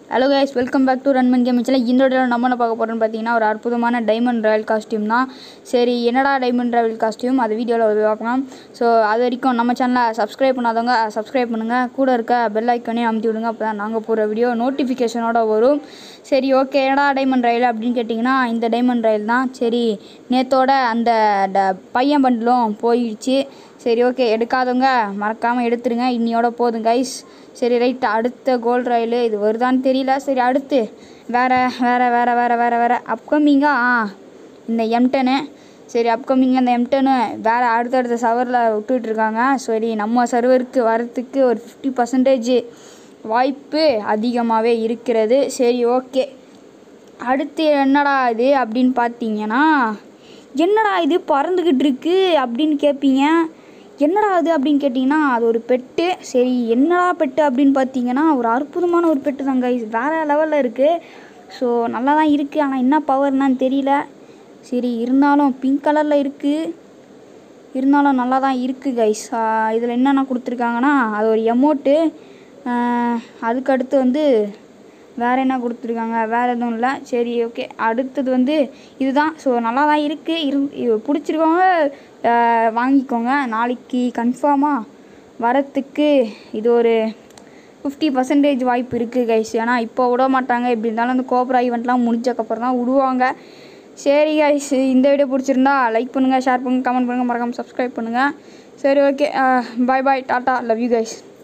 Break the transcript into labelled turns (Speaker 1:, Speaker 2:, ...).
Speaker 1: hello guys welcome back to ரன்மன் game channel இந்த வீடியோவில் நம்ம என்ன பார்க்க போகிறோம்னு பார்த்தீங்கன்னா ஒரு அற்புதமான டைமண்ட் ராயல் காஸ்டியூம் தான் சரி என்னடா டைமண்ட் ராயல் காஸ்டியூம் அது வீடியோவில் பார்க்கலாம் ஸோ அது வரைக்கும் நம்ம சேனலை சப்ஸ்கிரைப் பண்ணாதவங்க சப்ஸ்கிரைப் பண்ணுங்கள் கூட இருக்க பெல் ஐக்கனே அமுத்தி விடுங்க அப்போ தான் நாங்கள் போகிற வீடியோ நோட்டிஃபிகேஷனோட வரும் சரி ஓகே என்னடா டைமண்ட் ரயில் அப்படின்னு கேட்டிங்கன்னா இந்த டைமண்ட் ரயில் தான் சரி நேத்தோட அந்த ட பையன் பண்டிலும் போயிடுச்சு சரி ஓகே எடுக்காதவங்க மறக்காமல் எடுத்துருங்க இன்னியோட போதும் கைஸ் சரி ரைட் அடுத்த கோல்ட் ரயில் இது வருதான்னு தெரியல சரி அடுத்து வேறு வேறு வேறு வேறு வேறு வேறு அப்கமிங்காக ஆ இந்த எம்டனு சரி அப்கமிங் அந்த எம்டனு வேறு அடுத்தடுத்த சவரில் விட்டுட்ருக்காங்க சரி நம்ம சர்வருக்கு வரத்துக்கு ஒரு ஃபிஃப்டி பர்சன்டேஜ் வாய்ப்பு அதிகமாகவே இருக்கிறது சரி ஓகே அடுத்து என்னடா இது அப்படின்னு பார்த்தீங்கன்னா என்னடா இது பறந்துக்கிட்டு இருக்கு அப்படின்னு கேட்பீங்க என்னடா இது அப்படின்னு கேட்டிங்கன்னா அது ஒரு பெட்டு சரி என்னடா பெட்டு அப்படின்னு பார்த்தீங்கன்னா ஒரு அற்புதமான ஒரு பெட்டு தாங்க இது வேறு லெவலில் இருக்குது ஸோ நல்லா தான் இருக்குது ஆனால் என்ன பவர்னான்னு தெரியல சரி இருந்தாலும் பிங்க் கலரில் இருக்குது இருந்தாலும் நல்லா தான் இருக்குது கைஸ் இதில் என்னென்ன கொடுத்துருக்காங்கன்னா அது ஒரு எமௌண்ட்டு அதுக்கு அடுத்து வந்து வேறு என்ன கொடுத்துருக்காங்க வேறு எதுவும் இல்லை சரி ஓகே அடுத்தது வந்து இதுதான் ஸோ நல்லா தான் இருக்குது இரு இது பிடிச்சிருக்கவங்க அஹ், வாங்கிக்கோங்க நாளைக்கு கன்ஃபார்மாக வரத்துக்கு இது ஒரு ஃபிஃப்டி பர்சன்டேஜ் வாய்ப்பு இருக்குது கைஸ் ஏன்னா இப்போ விட மாட்டாங்க எப்படி இருந்தாலும் அந்த கோப்ரா ஈவெண்ட்லாம் முடிஞ்சக்கப்புறம் தான் விடுவாங்க சரி கைஸ் இந்த வீடியோ பிடிச்சிருந்தா லைக் பண்ணுங்கள் ஷேர் பண்ணுங்கள் கமெண்ட் பண்ணுங்கள் மறக்காமல் சப்ஸ்கிரைப் பண்ணுங்கள் சரி okay bye bye tata love you guys